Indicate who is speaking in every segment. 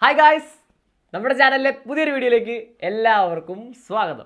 Speaker 1: Hi guys നമ്മുടെ ചാനലിലെ പുതിയൊരു വീഡിയോയിലേക്ക് എല്ലാവർക്കും സ്വാഗതം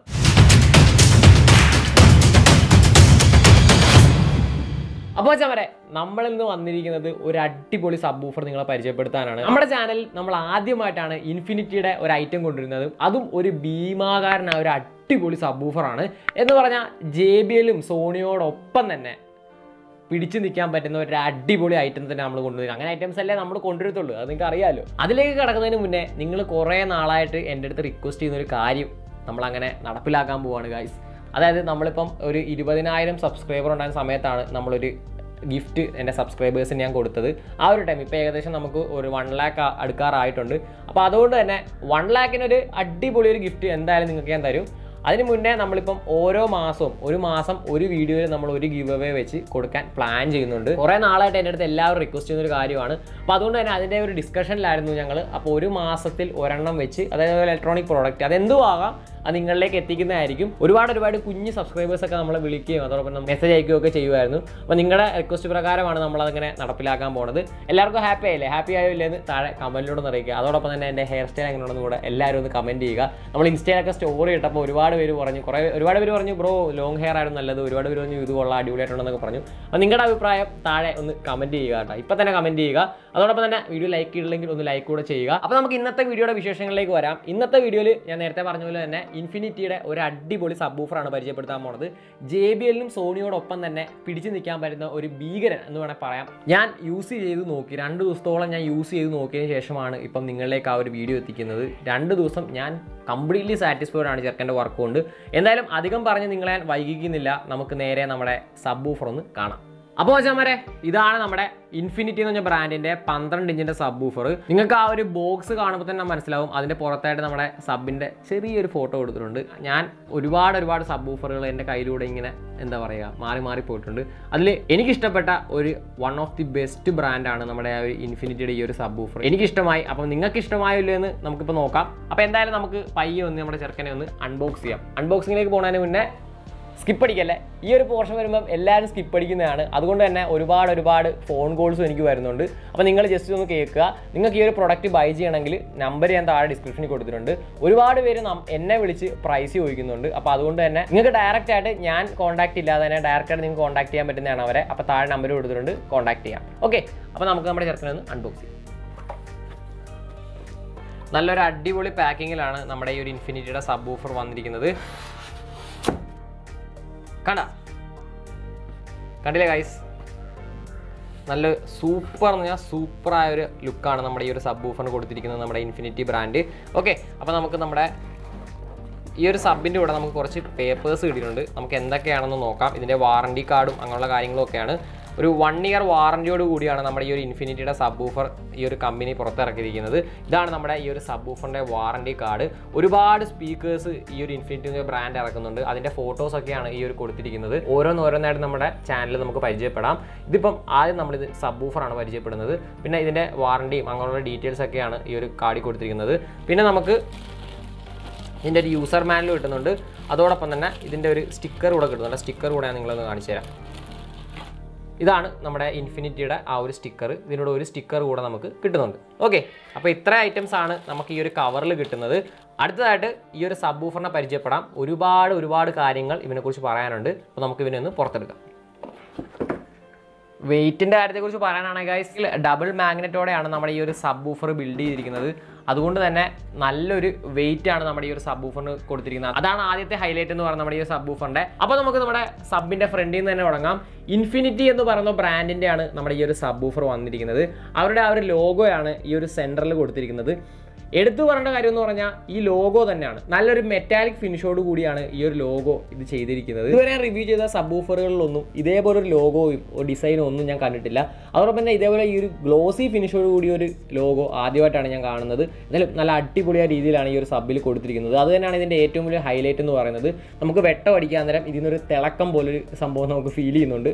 Speaker 1: അപ്പോൾ ചമരെ നമ്മൾ ഇന്ന് വന്നിരിക്കുന്നത് ഒരു അടിപൊളി സബ് ഊഫർ നിങ്ങളെ പരിചയപ്പെടുത്താനാണ് നമ്മുടെ ചാനൽ നമ്മൾ ആദ്യമായിട്ടാണ് ഇൻഫിനിറ്റിയുടെ ഒരു ഐറ്റം കൊണ്ടുവരുന്നത് അതും ഒരു ഭീമാകാരനായ ഒരു അടിപൊളി സബ് ഊഫറാണ് എന്ന് പറഞ്ഞാൽ ജെ ബി എല്ലും സോണിയോടൊപ്പം തന്നെ പിടിച്ചു നിൽക്കാൻ പറ്റുന്ന ഒരു അടിപൊളി ഐറ്റം തന്നെ നമ്മൾ കൊണ്ടുവരും അങ്ങനെ ഐറ്റംസ് അല്ലേ നമ്മൾ കൊണ്ടുവരത്തുള്ളൂ അത് നിങ്ങൾക്ക് അറിയാമല്ലോ അതിലേക്ക് കിടക്കുന്നതിന് മുന്നേ നിങ്ങൾ കുറേ നാളായിട്ട് എൻ്റെ അടുത്ത് റിക്വസ്റ്റ് ചെയ്യുന്ന ഒരു കാര്യം നമ്മളങ്ങനെ നടപ്പിലാക്കാൻ പോവാണ് ഗായ്സ് അതായത് നമ്മളിപ്പം ഒരു ഇരുപതിനായിരം സബ്സ്ക്രൈബർ ഉണ്ടായിരുന്ന സമയത്താണ് നമ്മളൊരു ഗിഫ്റ്റ് എൻ്റെ സബ്സ്ക്രൈബേഴ്സിന് ഞാൻ കൊടുത്തത് ആ ഒരു ടൈം ഇപ്പോൾ ഏകദേശം നമുക്ക് ഒരു വൺ ലാക്ക് അടുക്കാറായിട്ടുണ്ട് അപ്പോൾ അതുകൊണ്ട് തന്നെ വൺ ലാക്കിനൊരു അടിപൊളി ഒരു ഗിഫ്റ്റ് എന്തായാലും നിങ്ങൾക്ക് ഞാൻ തരും അതിന് മുന്നേ നമ്മളിപ്പം ഓരോ മാസവും ഒരു മാസം ഒരു വീഡിയോയിൽ നമ്മൾ ഒരു ഗിവ് അവേ വെച്ച് കൊടുക്കാൻ പ്ലാൻ ചെയ്യുന്നുണ്ട് കുറേ നാളായിട്ട് എൻ്റെ അടുത്ത് എല്ലാവരും റിക്വസ്റ്റ് ചെയ്യുന്ന ഒരു കാര്യമാണ് അപ്പോൾ അതുകൊണ്ട് തന്നെ അതിൻ്റെ ഒരു ഡിസ്കഷനിലായിരുന്നു ഞങ്ങൾ അപ്പോൾ ഒരു മാസത്തിൽ ഒരെണ്ണം വെച്ച് അതായത് ഇലക്ട്രോണിക് പ്രോഡക്റ്റ് അതെന്തും ആകാം അത് നിങ്ങളിലേക്ക് എത്തിക്കുന്നതായിരിക്കും ഒരുപാട് ഒരുപാട് കുഞ്ഞ് സബ്സ്ക്രൈബേഴ്സ് ഒക്കെ നമ്മളെ വിളിക്കുകയും അതോടൊപ്പം മെസ്സേജ് അയക്കുകയും ഒക്കെ ചെയ്യുമായിരുന്നു അപ്പോൾ നിങ്ങളുടെ റിക്വസ്റ്റ് പ്രകാരമാണ് നമ്മൾ അതിങ്ങനെ നടപ്പിലാക്കാൻ പോകുന്നത് എല്ലാവർക്കും ഹാപ്പി ആയില്ലേ ഹാപ്പി ആയോ ഇല്ലെന്ന് താഴെ കമൻറ്റിലൂടെ ഒന്ന് അറിയിക്കുക അതോടൊപ്പം തന്നെ എൻ്റെ ഹെയർ സ്റ്റൈൽ എങ്ങനെയുണ്ടെന്ന് കൂടെ എല്ലാവരും ഒന്ന് കമൻറ്റ് ചെയ്യുക നമ്മൾ ഇൻസ്റ്റയിലൊക്കെ സ്റ്റോറി ഇട്ടപ്പോൾ ഒരുപാട് പേര് പറഞ്ഞു കുറേ ഒരുപാട് പേര് പറഞ്ഞു ബ്രോ ലോങ് ഹെയർ ആയിരുന്നു നല്ലത് ഒരുപാട് പേര് പറഞ്ഞു ഇത് കൊള്ളാം അടിപൊളിയായിട്ടുണ്ടെന്നൊക്കെ പറഞ്ഞു അപ്പോൾ നിങ്ങളുടെ അഭിപ്രായം താഴെ ഒന്ന് കമൻറ്റ് ചെയ്യുക കേട്ടോ ഇപ്പം തന്നെ കമൻറ്റ് ചെയ്യുക അതോടൊപ്പം തന്നെ വീഡിയോ ലൈക്ക് ചെയ്തില്ലെങ്കിൽ ഒന്ന് ലൈക്ക് കൂടെ ചെയ്യുക അപ്പോൾ നമുക്ക് ഇന്നത്തെ വീഡിയോയുടെ വിശേഷങ്ങളിലേക്ക് വരാം ഇന്നത്തെ വീഡിയോയിൽ ഞാൻ നേരത്തെ പറഞ്ഞ പോലെ തന്നെ ഇൻഫിനിറ്റിയുടെ ഒരു അടിപൊളി സബ് ഊഫറാണ് പരിചയപ്പെടുത്താൻ പോണത് ജെ ബി എല്ലിനും സോണിയോടൊപ്പം തന്നെ പിടിച്ചു നിൽക്കാൻ പറ്റുന്ന ഒരു ഭീകരൻ എന്ന് വേണമെങ്കിൽ പറയാം ഞാൻ യൂസ് ചെയ്ത് നോക്കി രണ്ട് ദിവസത്തോളം ഞാൻ യൂസ് ചെയ്ത് നോക്കിയതിന് ശേഷമാണ് ഇപ്പം നിങ്ങളിലേക്ക് ആ ഒരു വീഡിയോ എത്തിക്കുന്നത് രണ്ട് ദിവസം ഞാൻ കംപ്ലീറ്റ്ലി സാറ്റിസ്ഫൈഡ് ആണ് ചെറുക്കൻ്റെ വർക്ക് കൊണ്ട് എന്തായാലും അധികം പറഞ്ഞ് നിങ്ങളെ ഞാൻ വൈകിക്കുന്നില്ല നമുക്ക് നേരെ നമ്മുടെ സബ് ഊഫർ ഒന്ന് കാണാം അപ്പോൾ ചമരെ ഇതാണ് നമ്മുടെ ഇൻഫിനിറ്റി എന്ന് പറഞ്ഞ ബ്രാൻഡിന്റെ പന്ത്രണ്ട് ഇഞ്ചിന്റെ സബ് ഊഫർ നിങ്ങൾക്ക് ആ ഒരു ബോക്സ് കാണുമ്പോൾ തന്നെ മനസ്സിലാവും അതിന്റെ പുറത്തായിട്ട് നമ്മുടെ സബിന്റെ ചെറിയൊരു ഫോട്ടോ കൊടുത്തിട്ടുണ്ട് ഞാൻ ഒരുപാട് ഒരുപാട് സബ് ഊഫറുകൾ എൻ്റെ കയ്യിലൂടെ ഇങ്ങനെ എന്താ പറയുക മാറി മാറി പോയിട്ടുണ്ട് അതിൽ എനിക്കിഷ്ടപ്പെട്ട ഒരു വൺ ഓഫ് ദി ബെസ്റ്റ് ബ്രാൻഡാണ് നമ്മുടെ ആ ഒരു ഇൻഫിനിറ്റിയുടെ ഈ ഒരു സബ് ഊഫർ എനിക്കിഷ്ടമായി അപ്പം നിങ്ങൾക്ക് ഇഷ്ടമായില്ലോ എന്ന് നമുക്കിപ്പോൾ നോക്കാം അപ്പോൾ എന്തായാലും നമുക്ക് പയ്യെ ഒന്ന് നമ്മുടെ ചെറുക്കനെ ഒന്ന് അൺബോക്സ് ചെയ്യാം അൺബോക്സിങ്ങിലേക്ക് പോകുന്നതിന് മുന്നേ സ്കിപ്പ് അടിക്കല്ലേ ഈ ഒരു പോർഷൻ വരുമ്പം എല്ലാവരും സ്കിപ്പ് അടിക്കുന്നതാണ് അതുകൊണ്ട് തന്നെ ഒരുപാട് ഒരുപാട് ഫോൺ കോൾസും എനിക്ക് വരുന്നുണ്ട് അപ്പോൾ നിങ്ങൾ ജസ്റ്റ് ഒന്ന് കേൾക്കുക നിങ്ങൾക്ക് ഈ ഒരു പ്രൊഡക്റ്റ് ബൈ ചെയ്യണമെങ്കിൽ നമ്പർ ഞാൻ താഴെ ഡിസ്ക്രിപ്ഷനിൽ കൊടുത്തിട്ടുണ്ട് ഒരുപാട് പേര് നം- എന്നെ വിളിച്ച് പ്രൈസ് ചോദിക്കുന്നുണ്ട് അപ്പോൾ അതുകൊണ്ട് തന്നെ നിങ്ങൾക്ക് ഡയറക്റ്റ് ആയിട്ട് ഞാൻ കോൺടാക്ട് ഇല്ലാതെ തന്നെ ഡയറക്റ്റ് ആയിട്ട് നിങ്ങൾക്ക് കോൺടാക്ട് ചെയ്യാൻ പറ്റുന്നതാണ് അവരെ അപ്പോൾ താഴെ നമ്പർ കൊടുത്തിട്ടുണ്ട് കോൺടാക്ട് ചെയ്യാം ഓക്കെ അപ്പോൾ നമുക്ക് നമ്മുടെ ചെറുക്കനെ ഒന്ന് അൺബോക്സ് ചെയ്യാം നല്ലൊരു അടിപൊളി പാക്കിങ്ങിലാണ് നമ്മുടെ ഈ ഒരു ഇൻഫിനിറ്റിയുടെ സബ് ഓഫർ വന്നിരിക്കുന്നത് കണ്ട കണ്ടില്ലേ ഗൈസ് നല്ല സൂപ്പർ എന്ന് പറഞ്ഞാൽ സൂപ്പറായ ഒരു ലുക്കാണ് നമ്മുടെ ഈ ഒരു സബ് ഊഫറിന് കൊടുത്തിരിക്കുന്നത് നമ്മുടെ ഇൻഫിനിറ്റി ബ്രാൻഡ് ഓക്കെ അപ്പോൾ നമുക്ക് നമ്മുടെ ഈ ഒരു സബിൻ്റെ കൂടെ നമുക്ക് കുറച്ച് പേപ്പേഴ്സ് കിട്ടിയിട്ടുണ്ട് നമുക്ക് എന്തൊക്കെയാണെന്ന് നോക്കാം ഇതിൻ്റെ വാറണ്ടി കാർഡും അങ്ങനെയുള്ള കാര്യങ്ങളും ഒക്കെയാണ് ഒരു വൺ ഇയർ വാറണ്ടിയോട് കൂടിയാണ് നമ്മുടെ ഈ ഒരു ഇൻഫിനിറ്റിയുടെ സബ് ഊഫർ ഈ ഒരു കമ്പനി പുറത്തിറക്കിയിരിക്കുന്നത് ഇതാണ് നമ്മുടെ ഈ ഒരു സബ് ഊഫറിൻ്റെ വാറണ്ടി കാർഡ് ഒരുപാട് സ്പീക്കേഴ്സ് ഈ ഒരു ഇൻഫിനിറ്റി ബ്രാൻഡ് ഇറക്കുന്നുണ്ട് അതിൻ്റെ ഫോട്ടോസ് ഒക്കെയാണ് ഈ ഒരു കൊടുത്തിരിക്കുന്നത് ഓരോന്നോരോന്നായിട്ട് നമ്മുടെ ചാനലിൽ നമുക്ക് പരിചയപ്പെടാം ഇതിപ്പം ആദ്യം നമ്മളിത് സബ് ഊഫറാണ് പരിചയപ്പെടുന്നത് പിന്നെ ഇതിൻ്റെ വാറണ്ടിയും അങ്ങനെയുള്ള ഡീറ്റെയിൽസ് ഒക്കെയാണ് ഈ ഒരു കാർഡിൽ കൊടുത്തിരിക്കുന്നത് പിന്നെ നമുക്ക് ഇതിൻ്റെ ഒരു യൂസർ മാനുവൽ കിട്ടുന്നുണ്ട് അതോടൊപ്പം തന്നെ ഇതിൻ്റെ ഒരു സ്റ്റിക്കർ കൂടെ കിട്ടുന്നുണ്ട് സ്റ്റിക്കർ കൂടെ ഞാൻ നിങ്ങളൊന്ന് കാണിച്ചു തരാം ഇതാണ് നമ്മുടെ ഇൻഫിനിറ്റിയുടെ ആ ഒരു സ്റ്റിക്കർ ഇതിനോട് ഒരു സ്റ്റിക്കർ കൂടെ നമുക്ക് കിട്ടുന്നുണ്ട് ഓക്കെ അപ്പോൾ ഇത്ര ഐറ്റംസ് ആണ് നമുക്ക് ഈ ഒരു കവറിൽ കിട്ടുന്നത് അടുത്തതായിട്ട് ഈ ഒരു സബ് ഊഫറിനെ പരിചയപ്പെടാം ഒരുപാട് ഒരുപാട് കാര്യങ്ങൾ ഇവനെക്കുറിച്ച് പറയാനുണ്ട് അപ്പോൾ നമുക്ക് ഇവനെ ഒന്ന് പുറത്തെടുക്കാം വെയിറ്റിൻ്റെ കാര്യത്തെക്കുറിച്ച് പറയാനാണെങ്കിൽ ഗൈസ് ഡബിൾ മാഗ്നറ്റോടെയാണ് നമ്മുടെ ഈ ഒരു സബ് ഊഫർ ബിൽഡ് ചെയ്തിരിക്കുന്നത് അതുകൊണ്ട് തന്നെ നല്ലൊരു വെയിറ്റ് ആണ് നമ്മുടെ ഈ ഒരു സബ് ഊഫറിന് കൊടുത്തിരിക്കുന്നത് അതാണ് ആദ്യത്തെ ഹൈലൈറ്റ് എന്ന് പറയുന്നത് നമ്മുടെ ഈ സബ് ഊഫറിന്റെ അപ്പോൾ നമുക്ക് നമ്മുടെ സബിന്റെ ഫ്രണ്ടിൽ നിന്ന് തന്നെ തുടങ്ങാം ഇൻഫിനിറ്റി എന്ന് പറയുന്ന ബ്രാൻഡിന്റെ ആണ് നമ്മുടെ ഈ ഒരു സബ് ഊഫർ വന്നിരിക്കുന്നത് അവരുടെ ആ ഒരു ലോഗോയാണ് ഈ ഒരു സെൻറ്ററിൽ കൊടുത്തിരിക്കുന്നത് എടുത്തു പറയേണ്ട കാര്യം എന്ന് പറഞ്ഞാൽ ഈ ലോഗോ തന്നെയാണ് നല്ലൊരു മെറ്റാലിക് ഫിനിഷോട് കൂടിയാണ് ഈ ഒരു ലോഗോ ഇത് ചെയ്തിരിക്കുന്നത് ഇതുവരെ ഞാൻ റിവ്യൂ ചെയ്ത സബ് ഊഫറുകളിലൊന്നും ഇതേപോലെ ഒരു ലോഗോയും ഡിസൈനും ഒന്നും ഞാൻ കണ്ടിട്ടില്ല അതോടൊപ്പം തന്നെ ഇതേപോലെ ഈ ഒരു ഗ്ലോസി ഫിനിഷോട് കൂടിയ ഒരു ലോഗോ ആദ്യമായിട്ടാണ് ഞാൻ കാണുന്നത് എന്നാലും നല്ല അടിപൊളിയായ രീതിയിലാണ് ഈ ഒരു സബിൽ കൊടുത്തിരിക്കുന്നത് അത് തന്നെയാണ് ഇതിൻ്റെ ഏറ്റവും വലിയ ഹൈലൈറ്റ് എന്ന് പറയുന്നത് നമുക്ക് വെട്ടം അടിക്കാൻ നേരം ഇതിനൊരു തിളക്കം പോലൊരു സംഭവം നമുക്ക് ഫീൽ ചെയ്യുന്നുണ്ട്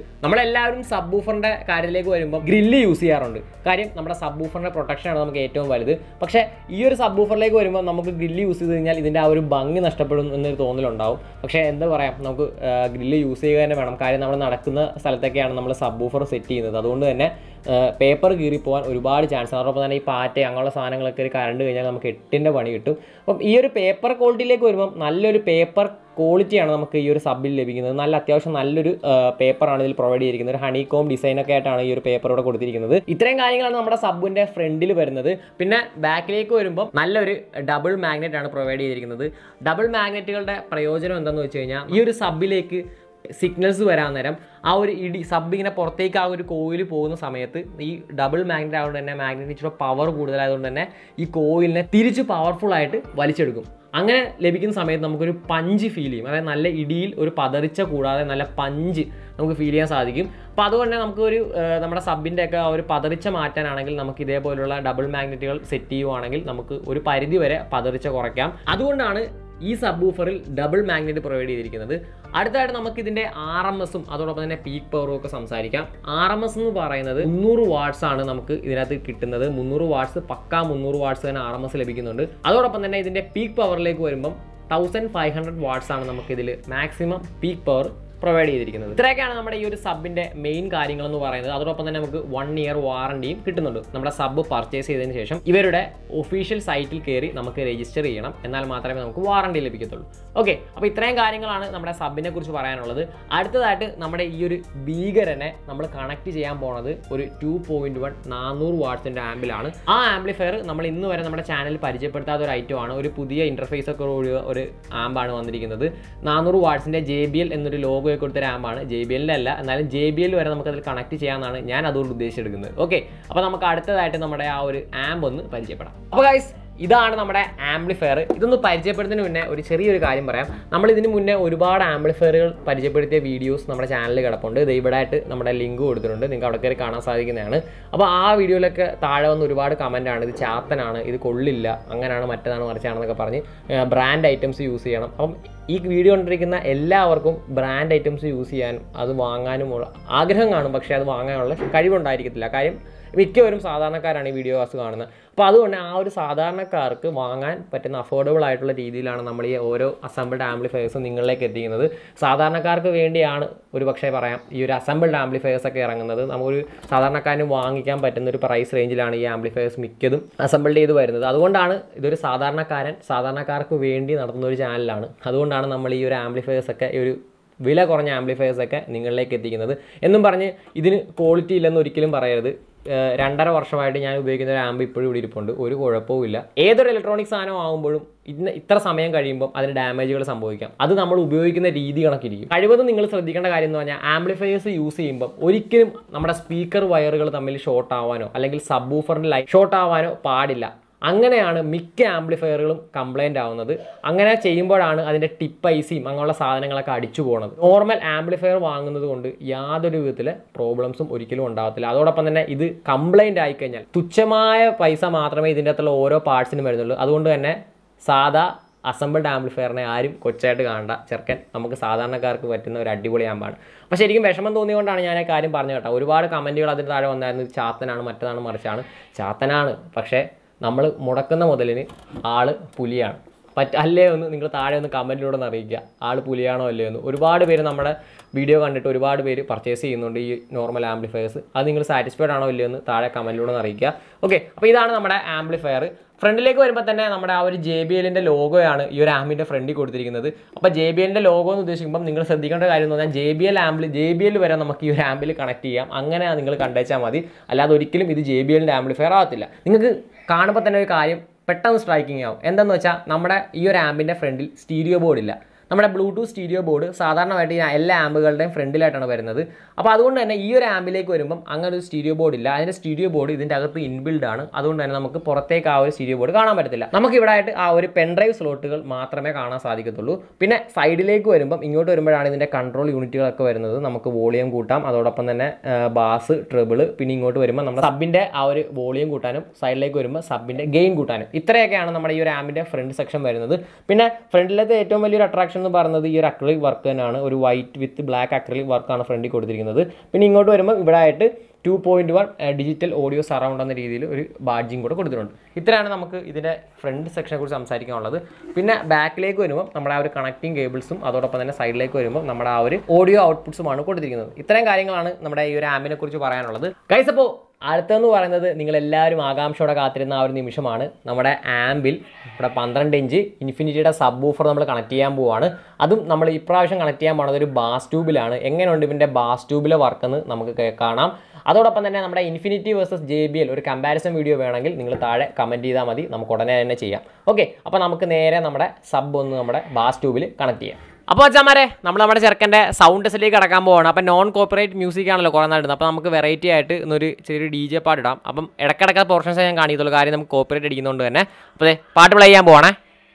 Speaker 1: നമ്മളെല്ലാവരും സബ് ഊഫറിൻ്റെ കാര്യത്തിലേക്ക് വരുമ്പോൾ ഗ്രില്ല് യൂസ് ചെയ്യാറുണ്ട് കാര്യം നമ്മുടെ സബ് ഊഫറിൻ്റെ പ്രൊട്ടക്ഷനാണ് നമുക്ക് ഏറ്റവും വലുത് പക്ഷേ ഈ ഒരു സബ് ഊഫറിലേക്ക് വരുമ്പോൾ നമുക്ക് ഗ്രില്ല് യൂസ് ചെയ്ത് കഴിഞ്ഞാൽ ഇതിൻ്റെ ആ ഒരു ഭംഗി നഷ്ടപ്പെടും എന്നൊരു തോന്നലുണ്ടാവും പക്ഷേ എന്താ പറയാം നമുക്ക് ഗ്രില്ല് യൂസ് ചെയ്യുക തന്നെ വേണം കാര്യം നമ്മൾ നടക്കുന്ന സ്ഥലത്തൊക്കെയാണ് നമ്മൾ സബ് ഊഫർ സെറ്റ് ചെയ്യുന്നത് അതുകൊണ്ട് തന്നെ പേപ്പർ കീറിപ്പോകാൻ ഒരുപാട് ചാൻസ് അതോടൊപ്പം തന്നെ ഈ പാറ്റ അങ്ങനെയുള്ള സാധനങ്ങളൊക്കെ ഒരു കറണ്ട് കഴിഞ്ഞാൽ നമുക്ക് എട്ടിൻ്റെ പണി കിട്ടും അപ്പം ഈ ഒരു പേപ്പർ ക്വാളിറ്റിയിലേക്ക് വരുമ്പം നല്ലൊരു പേപ്പർ ക്വാളിറ്റിയാണ് നമുക്ക് ഈ ഒരു സബിൽ ലഭിക്കുന്നത് നല്ല അത്യാവശ്യം നല്ലൊരു പേപ്പറാണ് ഇതിൽ പ്രൊവൈഡ് ചെയ്തിരിക്കുന്നത് ഒരു ഹണി കോം ഡിസൈനൊക്കെ ആയിട്ടാണ് ഈ ഒരു പേപ്പർ ഇവിടെ കൊടുത്തിരിക്കുന്നത് ഇത്രയും കാര്യങ്ങളാണ് നമ്മുടെ സബിൻ്റെ ഫ്രണ്ടിൽ വരുന്നത് പിന്നെ ബാക്കിലേക്ക് വരുമ്പോൾ നല്ലൊരു ഡബിൾ മാഗ്നറ്റ് ആണ് പ്രൊവൈഡ് ചെയ്തിരിക്കുന്നത് ഡബിൾ മാഗ്നറ്റുകളുടെ പ്രയോജനം എന്താണെന്ന് വെച്ച് കഴിഞ്ഞാൽ ഈ ഒരു സബിലേക്ക് സിഗ്നൽസ് വരാൻ നേരം ആ ഒരു ഇടി സബ് ഇങ്ങനെ പുറത്തേക്ക് ആ ഒരു കോയിൽ പോകുന്ന സമയത്ത് ഈ ഡബിൾ മാഗ്നറ്റ് ആയതുകൊണ്ട് തന്നെ മാഗ്നറ്റിന് ഇച്ചിരി പവർ കൂടുതലായതുകൊണ്ട് തന്നെ ഈ കോയിലിനെ തിരിച്ച് പവർഫുൾ ആയിട്ട് വലിച്ചെടുക്കും അങ്ങനെ ലഭിക്കുന്ന സമയത്ത് നമുക്കൊരു പഞ്ച് ഫീൽ ചെയ്യും അതായത് നല്ല ഇടിയിൽ ഒരു പതറിച്ച കൂടാതെ നല്ല പഞ്ച് നമുക്ക് ഫീൽ ചെയ്യാൻ സാധിക്കും അപ്പോൾ അതുകൊണ്ട് തന്നെ നമുക്ക് ഒരു ഏഹ്, നമ്മുടെ സബിൻ്റെ ഒക്കെ ആ ഒരു പതറിച്ച മാറ്റാനാണെങ്കിൽ നമുക്ക് ഇതേപോലുള്ള ഡബിൾ മാഗ്നറ്റുകൾ സെറ്റ് ചെയ്യുവാണെങ്കിൽ നമുക്ക് ഒരു പരിധി വരെ പതറിച്ച കുറയ്ക്കാം അതുകൊണ്ടാണ് ഈ സബ് ഊഫറിൽ ഡബിൾ മാഗ്നറ്റ് പ്രൊവൈഡ് ചെയ്തിരിക്കുന്നത് അടുത്തായിട്ട് നമുക്ക് ഇതിന്റെ ആർ എം എസും അതോടൊപ്പം തന്നെ പീക്ക് പവറും ഒക്കെ സംസാരിക്കാം ആർ എം എസ് എന്ന് പറയുന്നത് മുന്നൂറ് വാട്ട്സ് ആണ് നമുക്ക് ഇതിനകത്ത് കിട്ടുന്നത് മുന്നൂറ് വാട്ട്സ് പക്കാ മുന്നൂറ് വാട്ട്സ് തന്നെ ആർ എം എസ് ലഭിക്കുന്നുണ്ട് അതോടൊപ്പം തന്നെ ഇതിന്റെ പീക്ക് പവറിലേക്ക് വരുമ്പം തൗസൻഡ് ഫൈവ് ഹൺഡ്രഡ് വാട്ട്സ് ആണ് നമുക്ക് ഇതിൽ മാക്സിമം പീക്ക് പവർ പ്രൊവൈഡ് ചെയ്തിരിക്കുന്നത് ഇത്രയൊക്കെയാണ് നമ്മുടെ ഈ ഒരു സബിന്റെ മെയിൻ കാര്യങ്ങൾ എന്ന് പറയുന്നത് അതോടൊപ്പം തന്നെ നമുക്ക് വൺ ഇയർ വാറണ്ടിയും കിട്ടുന്നുണ്ട് നമ്മുടെ സബ് പർച്ചേസ് ചെയ്തതിന് ശേഷം ഇവരുടെ ഒഫീഷ്യൽ സൈറ്റിൽ കയറി നമുക്ക് രജിസ്റ്റർ ചെയ്യണം എന്നാൽ മാത്രമേ നമുക്ക് വാറണ്ടി ലഭിക്കത്തുള്ളൂ ഓക്കെ അപ്പോൾ ഇത്രയും കാര്യങ്ങളാണ് നമ്മുടെ സബിനെ കുറിച്ച് പറയാനുള്ളത് അടുത്തതായിട്ട് നമ്മുടെ ഈ ഒരു ഭീകരനെ നമ്മൾ കണക്ട് ചെയ്യാൻ പോണത് ഒരു ടു പോയിന്റ് വൺ നാനൂറ് വാട്ട്സിന്റെ ആംബിലാണ് ആ ആംപ്ലിഫയർ നമ്മൾ ഇന്ന് വരെ നമ്മുടെ ചാനലിൽ പരിചയപ്പെടുത്താത്ത ഒരു ഐറ്റം ആണ് ഒരു പുതിയ ഇന്റർഫേസ് ഒക്കെ ഉള്ള ഒരു ആംബാണ് വന്നിരിക്കുന്നത് നാനൂറ് വാട്ട്സിന്റെ ജെ ബി എൽ എന്നൊരു ലോഗോ ഒക്കെ കൊടുത്ത ആംബാണ് ജെ ബി എല്ലിൻ്റെ അല്ല എന്നാലും ജെ ബി എൽ വരെ നമുക്ക് അതിൽ കണക്ട് ചെയ്യാമെന്നാണ് ഞാൻ അതുകൊണ്ട് ഉദ്ദേശിച്ചെടുക്കുന്നത് ഓക്കെ അപ്പോൾ നമുക്ക് അടുത്തതായിട്ട് നമ്മുടെ ആ ഒരു ആംബ് ഒന്ന് പരിചയപ്പെടാം അപ്പോൾ ഗൈസ് ഇതാണ് നമ്മുടെ ആംപ്ലിഫയർ ഇതൊന്ന് പരിചയപ്പെടുന്നതിന് മുന്നേ ഒരു ചെറിയൊരു കാര്യം പറയാം നമ്മൾ ഇതിന് മുന്നേ ഒരുപാട് ആംപ്ലിഫയറുകൾ പരിചയപ്പെടുത്തിയ വീഡിയോസ് നമ്മുടെ ചാനലിൽ കിടപ്പുണ്ട് ഇത് ഇവിടെ ആയിട്ട് നമ്മുടെ ലിങ്ക് കൊടുത്തിട്ടുണ്ട് നിങ്ങൾക്ക് അവിടെ കയറി കാണാൻ സാധിക്കുന്നതാണ് അപ്പോൾ ആ വീഡിയോയിലൊക്കെ താഴെ വന്ന് ഒരുപാട് കമൻ്റ് ആണ് ഇത് ചാത്തനാണ് ഇത് കൊള്ളില്ല അങ്ങനെയാണ് മറ്റേതാണ് മറിച്ചാണെന്നൊക്കെ പറഞ്ഞ് ബ്രാൻഡ് ഐറ്റംസ് യൂസ് ചെയ്യണം അപ്പം ഈ വീഡിയോ കണ്ടിരിക്കുന്ന എല്ലാവർക്കും ബ്രാൻഡ് ഐറ്റംസ് യൂസ് ചെയ്യാനും അത് വാങ്ങാനുമുള്ള ആഗ്രഹം കാണും പക്ഷേ അത് വാങ്ങാനുള്ള കഴിവുണ്ടായിരിക്കത്തില്ല കാര്യം മിക്കവരും സാധാരണക്കാരാണ് ഈ വീഡിയോസ് കാണുന്നത് അപ്പോൾ അതുകൊണ്ട് ആ ഒരു സാധാരണക്കാർക്ക് വാങ്ങാൻ പറ്റുന്ന അഫോർഡബിൾ ആയിട്ടുള്ള രീതിയിലാണ് നമ്മൾ ഈ ഓരോ അസംബിൾഡ് ആംപ്ലിഫയേഴ്സും നിങ്ങളിലേക്ക് എത്തിക്കുന്നത് സാധാരണക്കാർക്ക് വേണ്ടിയാണ് ഒരു പക്ഷേ പറയാം ഈ ഒരു അസംബിൾഡ് ആംപ്ലിഫയേഴ്സ് ഒക്കെ ഇറങ്ങുന്നത് നമുക്കൊരു സാധാരണക്കാരന് വാങ്ങിക്കാൻ പറ്റുന്ന ഒരു പ്രൈസ് റേഞ്ചിലാണ് ഈ ആംപ്ലിഫയേഴ്സ് മിക്കതും അസംബിൾഡ് ചെയ്ത് വരുന്നത് അതുകൊണ്ടാണ് ഇതൊരു സാധാരണക്കാരൻ സാധാരണക്കാർക്ക് വേണ്ടി നടത്തുന്ന ഒരു ചാനലാണ് അതുകൊണ്ടാണ് നമ്മൾ ഈ ഒരു ആംപ്ലിഫയേഴ്സ് ഒക്കെ ഈ ഒരു വില കുറഞ്ഞ ആംപ്ലിഫയേഴ്സ് ഒക്കെ നിങ്ങളിലേക്ക് എത്തിക്കുന്നത് എന്നും പറഞ്ഞ് ഇതിന് ക്വാളിറ്റി ഇല്ലെന്ന് ഒരിക്കലും പറയരുത് ഏഹ് രണ്ടര വർഷമായിട്ട് ഞാൻ ഉപയോഗിക്കുന്ന ഒരു ആംബ് ഇപ്പോഴും ഇവിടെ ഇരിപ്പുണ്ട് ഒരു കുഴപ്പവും ഇല്ല ഏതൊരു ഇലക്ട്രോണിക് സാധനം ആകുമ്പോഴും ഇന്ന് ഇത്ര സമയം കഴിയുമ്പോൾ അതിന് ഡാമേജുകൾ സംഭവിക്കാം അത് നമ്മൾ ഉപയോഗിക്കുന്ന രീതി കണക്കിരിക്കും കഴിവതും നിങ്ങൾ ശ്രദ്ധിക്കേണ്ട കാര്യം എന്ന് പറഞ്ഞാൽ ആംപ്ലിഫയേഴ്സ് യൂസ് ചെയ്യുമ്പോൾ ഒരിക്കലും നമ്മുടെ സ്പീക്കർ വയറുകൾ തമ്മിൽ ഷോർട്ട് ആവാനോ അല്ലെങ്കിൽ സബ് ഊഫറിൻ്റെ ലൈറ്റ് ഷോർട്ട് ആവാനോ പാടില്ല അങ്ങനെയാണ് മിക്ക ആംപ്ലിഫയറുകളും കംപ്ലൈൻ്റ് ആവുന്നത് അങ്ങനെ ചെയ്യുമ്പോഴാണ് അതിൻ്റെ ടിപ്പ് ഐസിയും അങ്ങനെയുള്ള സാധനങ്ങളൊക്കെ അടിച്ചു പോകുന്നത് നോർമൽ ആംപ്ലിഫയർ വാങ്ങുന്നത് കൊണ്ട് യാതൊരു വിധത്തിലെ പ്രോബ്ലംസും ഒരിക്കലും ഉണ്ടാകത്തില്ല അതോടൊപ്പം തന്നെ ഇത് കംപ്ലൈൻ്റ് ആയിക്കഴിഞ്ഞാൽ തുച്ഛമായ പൈസ മാത്രമേ ഇതിൻ്റെ അകത്തുള്ള ഓരോ പാർട്സിനും വരുന്നുള്ളൂ അതുകൊണ്ട് തന്നെ സാധാ അസംബിൾഡ് ആംപ്ലിഫയറിനെ ആരും കൊച്ചായിട്ട് കാണണ്ട ചെറുക്കൻ നമുക്ക് സാധാരണക്കാർക്ക് പറ്റുന്ന ഒരു അടിപൊളി ആമ്പാണ് അപ്പോൾ ശരിക്കും വിഷമം തോന്നിയതുകൊണ്ടാണ് ഞാൻ ആ കാര്യം പറഞ്ഞു കേട്ടോ ഒരുപാട് കമൻറ്റുകൾ അതിന് താഴെ വന്നായിരുന്നു ഇത് ചാത്തനാണ് മറ്റതാണ് മറിച്ചാണ് ചാത്തനാണ് പക്ഷേ നമ്മൾ മുടക്കുന്ന മുതലിന് ആള് പുലിയാണ് പറ്റ അല്ലേ ഒന്ന് നിങ്ങൾ താഴെ ഒന്ന് കമൻറ്റിലൂടെ ഒന്ന് അറിയിക്കുക ആൾ പുലിയാണോ അല്ലേ എന്ന് ഒരുപാട് പേര് നമ്മുടെ വീഡിയോ കണ്ടിട്ട് ഒരുപാട് പേര് പർച്ചേസ് ചെയ്യുന്നുണ്ട് ഈ നോർമൽ ആംപ്ലിഫയേഴ്സ് അത് നിങ്ങൾ സാറ്റിസ്ഫൈഡ് ആണോ ഇല്ലയോ എന്ന് താഴെ കമൻറ്റിലൂടെ ഒന്ന് അറിയിക്കുക ഓക്കെ അപ്പോൾ ഇതാണ് നമ്മുടെ ആംപ്ലിഫയർ ഫ്രണ്ടിലേക്ക് വരുമ്പോൾ തന്നെ നമ്മുടെ ആ ഒരു ജെ ബി എല്ലിൻ്റെ ലോഗോയാണ് ഈ ഒരു ആമ്പിൻ്റെ ഫ്രണ്ടിൽ കൊടുത്തിരിക്കുന്നത് അപ്പോൾ ജെ ബി എല്ലിൻ്റെ ലോഗോ എന്ന് ഉദ്ദേശിക്കുമ്പോൾ നിങ്ങൾ ശ്രദ്ധിക്കേണ്ട കാര്യം എന്ന് പറഞ്ഞാൽ ജെ ബി എൽ ആമ്പിൽ ജെ ബി എൽ വരെ നമുക്ക് ഈ ഒരു ആമ്പിൽ കണക്ട് ചെയ്യാം അങ്ങനെ നിങ്ങൾ കണ്ടേച്ചാൽ മതി അല്ലാതെ ഒരിക്കലും ഇത് ജെ ബി എല്ലിൻ്റെ ആംപ്ലിഫയർ ആകത്തില്ല നിങ്ങൾക്ക് കാണുമ്പോൾ തന്നെ ഒരു കാര്യം പെട്ടെന്ന് സ്ട്രൈക്കിംഗ് ആവും എന്താണെന്ന് വെച്ചാൽ നമ്മുടെ ഈ ഒരു ആമ്പിൻ്റെ ഫ്രണ്ടിൽ സ്റ്റീരിയോ ബോർഡ് ഇല്ല നമ്മുടെ ബ്ലൂടൂത്ത് സ്റ്റീരിയോ ബോർഡ് സാധാരണമായിട്ട് ഈ എല്ലാ ആമ്പുകളുടെയും ഫ്രണ്ടിലായിട്ടാണ് വരുന്നത് അപ്പോൾ അതുകൊണ്ട് തന്നെ ഈ ഒരു ആമ്പിലേക്ക് വരുമ്പം അങ്ങനെ ഒരു സ്റ്റീരിയോ ബോർഡ് ഇല്ല അതിൻ്റെ സ്റ്റീരിയോ ബോർഡ് ഇതിൻ്റെ അകത്ത് ഇൻബിൽഡ് ആണ് അതുകൊണ്ട് തന്നെ നമുക്ക് പുറത്തേക്ക് ആ ഒരു സ്റ്റീരിയോ ബോർഡ് കാണാൻ പറ്റത്തില്ല നമുക്ക് ഇവിടെ ആയിട്ട് ആ ഒരു പെൻഡ്രൈവ് സ്ലോട്ടുകൾ മാത്രമേ കാണാൻ സാധിക്കത്തുള്ളൂ പിന്നെ സൈഡിലേക്ക് വരുമ്പം ഇങ്ങോട്ട് വരുമ്പോഴാണ് ഇതിൻ്റെ കൺട്രോൾ യൂണിറ്റുകളൊക്കെ വരുന്നത് നമുക്ക് വോളിയം കൂട്ടാം അതോടൊപ്പം തന്നെ ബാസ് ട്രിബിൾ പിന്നെ ഇങ്ങോട്ട് വരുമ്പോൾ നമ്മുടെ സബിൻ്റെ ആ ഒരു വോളിയം കൂട്ടാനും സൈഡിലേക്ക് വരുമ്പോൾ സബിൻ്റെ ഗെയിൻ കൂട്ടാനും ഇത്രയൊക്കെയാണ് നമ്മുടെ ഈ ഒരു ആമ്പിൻ്റെ ഫ്രണ്ട് സെക്ഷൻ വരുന്നത് പിന്നെ ഫ്രണ്ടിലത്തെ ഏറ്റവും വലിയൊരു അട്രാക്ഷൻ എന്ന് പറയുന്നത് ഈ ഒരു അക്രലിക് വർക്ക് തന്നെയാണ് ഒരു വൈറ്റ് വിത്ത് ബ്ലാക്ക് അക്രലിക് വർക്കാണ് ഫ്രണ്ടിൽ കൊടുത്തിരിക്കുന്നത് പിന്നെ ഇങ്ങോട്ട് വരുമ്പോൾ ഇവിടെ ആയിട്ട് two point one digital audio surround എന്ന രീതിയിൽ ഒരു ബാഡ്ജിങ് കൂടെ കൊടുത്തിട്ടുണ്ട് ഇത്രയാണ് നമുക്ക് ഇതിൻ്റെ ഫ്രണ്ട് സെക്ഷനെ കുറിച്ച് സംസാരിക്കാനുള്ളത് പിന്നെ ബാക്കിലേക്ക് വരുമ്പോൾ നമ്മുടെ ആ ഒരു കണക്റ്റിംഗ് കേബിൾസും അതോടൊപ്പം തന്നെ സൈഡിലേക്ക് വരുമ്പോൾ നമ്മുടെ ആ ഒരു ഓഡിയോ ഔട്ട്പുട്ട്സുമാണ് കൊടുത്തിരിക്കുന്നത് ഇത്രയും കാര്യങ്ങളാണ് നമ്മുടെ ഈ ഒരു ആമ്പിനെ കുറിച്ച് പറയാനുള്ളത് കൈസ് അപ്പോൾ അടുത്തെന്ന് പറയുന്നത് നിങ്ങൾ എല്ലാവരും ആകാംക്ഷയോടെ കാത്തിരുന്ന ആ ഒരു നിമിഷമാണ് നമ്മുടെ ആമ്പിൽ ഇവിടെ പന്ത്രണ്ട് ഇഞ്ച് ഇൻഫിനിറ്റിയുടെ സബ് ഊഫർ നമ്മൾ കണക്ട് ചെയ്യാൻ പോവാണ് അതും നമ്മൾ ഇപ്രാവശ്യം കണക്ട് ചെയ്യാൻ പോണത് ഒരു ബാസ് ട്യൂബിലാണ് എങ്ങനെയുണ്ട് ഇവൻ്റെ ബാസ് ട്യൂബിലെ വർക്കെന്ന് നമുക്ക് കേ- കാണാം അതോടൊപ്പം തന്നെ നമ്മുടെ Infinity versus J B L ഒരു കമ്പാരിസൺ വീഡിയോ വേണമെങ്കിൽ നിങ്ങൾ താഴെ കമൻറ്റ് ചെയ്താൽ മതി നമുക്ക് ഉടനെ തന്നെ ചെയ്യാം ഓക്കെ അപ്പോൾ നമുക്ക് നേരെ നമ്മുടെ സബ് ഒന്ന് നമ്മുടെ ബാസ് ട്യൂബിൽ കണക്ട് ചെയ്യാം അപ്പോൾ അച്ഛന്മാരെ നമ്മൾ നമ്മുടെ ചെറുക്കൻ്റെ സൗണ്ട് ടെസ്റ്റിലേക്ക് കടക്കാൻ പോവാണ് അപ്പോൾ നോൺ കോപ്പറേറ്റ് മ്യൂസിക് ആണല്ലോ കുറേ നാടുന്നത് അപ്പോൾ നമുക്ക് വെറൈറ്റി ആയിട്ട് ഇന്നൊരു ചെറിയൊരു ഡി ജെ പാട്ട് ഇടാം അപ്പം ഇടയ്ക്കിടയ്ക്ക് പോർഷൻസ് ഞാൻ കാണിക്കത്തുള്ളൂ കാര്യം നമുക്ക് കോപ്പറേറ്റ് അടിക്കുന്നതുകൊണ്ട് തന്നെ അപ്പോൾ ദേ പാട്ട് പ്ലേ ചെയ്യാൻ പോവാണേ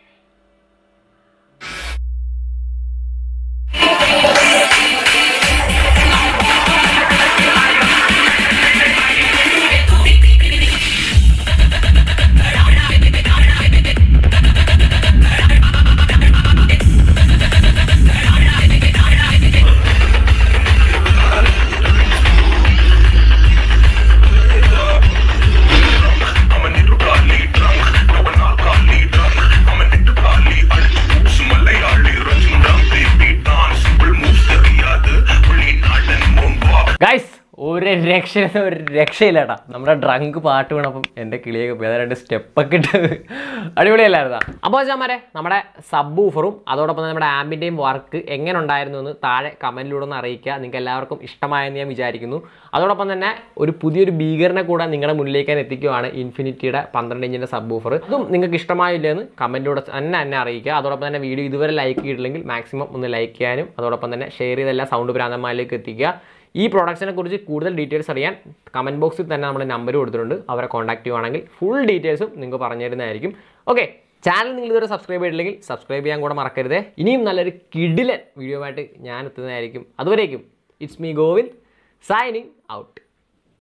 Speaker 2: I'm a little golly drunk, no one not golly drunk. I'm a little golly അടിച്ചു Malayali രചനം baby dance simple moves தெரியாது வெளிநாடன் മുമ്പോ
Speaker 1: ഗൈസ് ഒരു രക്ഷ ഒരു രക്ഷയില്ല കേട്ടാ നമ്മുടെ ഡ്രങ്ക് പാട്ട് വീണപ്പം എൻ്റെ കിളിയൊക്കെ പോയി അത് രണ്ട് സ്റ്റെപ്പൊക്കെ ഇട്ടത് അടിപൊളിയല്ലായിരുന്നാ അപ്പോൾ ചാമാരെ നമ്മുടെ സബ് ഊഫറും അതോടൊപ്പം തന്നെ നമ്മുടെ ആമ്പിൻ്റെയും വർക്ക് എങ്ങനെ ഉണ്ടായിരുന്നു എന്ന് താഴെ കമൻറ്റിലൂടെ ഒന്ന് അറിയിക്കുക നിങ്ങൾക്ക് എല്ലാവർക്കും ഇഷ്ടമായെന്ന് ഞാൻ വിചാരിക്കുന്നു അതോടൊപ്പം തന്നെ ഒരു പുതിയൊരു ഭീകരനെ കൂടെ നിങ്ങളുടെ മുന്നിലേക്ക് ഞാൻ എത്തിക്കുവാണ് ഇൻഫിനിറ്റിയുടെ പന്ത്രണ്ട് ഇഞ്ചിൻ്റെ സബ് ഊഫർ അതും നിങ്ങൾക്ക് ഇഷ്ടമായില്ലെന്ന് കമൻറ്റിലൂടെ തന്നെ എന്നെ അറിയിക്കുക അതോടൊപ്പം തന്നെ വീഡിയോ ഇതുവരെ ലൈക്ക് ചെയ്തിട്ടില്ലെങ്കിൽ മാക്സിമം ഒന്ന് ലൈക്ക് ചെയ്യാനും അതോടൊപ്പം തന്നെ ഷെയർ ചെയ്തെല്ലാം സൗണ്ട് ഭ്രാന്തന്മാരിലേക്ക് എത്തിക്കുക ഈ പ്രോഡക്ട്സിനെ കുറിച്ച് കൂടുതൽ ഡീറ്റെയിൽസ് അറിയാൻ കമൻറ്റ് ബോക്സിൽ തന്നെ നമ്മൾ നമ്പർ കൊടുത്തിട്ടുണ്ട് അവരെ കോൺടാക്ട് ചെയ്യുവാണെങ്കിൽ ഫുൾ ഡീറ്റെയിൽസും നിങ്ങൾക്ക് പറഞ്ഞു തരുന്നതായിരിക്കും ഓക്കെ ചാനൽ നിങ്ങൾ ഇതുവരെ സബ്സ്ക്രൈബ് ചെയ്തിട്ടില്ലെങ്കിൽ സബ്സ്ക്രൈബ് ചെയ്യാൻ കൂടെ മറക്കരുത് ഇനിയും നല്ലൊരു കിടിലൻ വീഡിയോ ആയിട്ട് ഞാൻ എത്തുന്നതായിരിക്കും അതുവരേക്കും it's me Govind signing out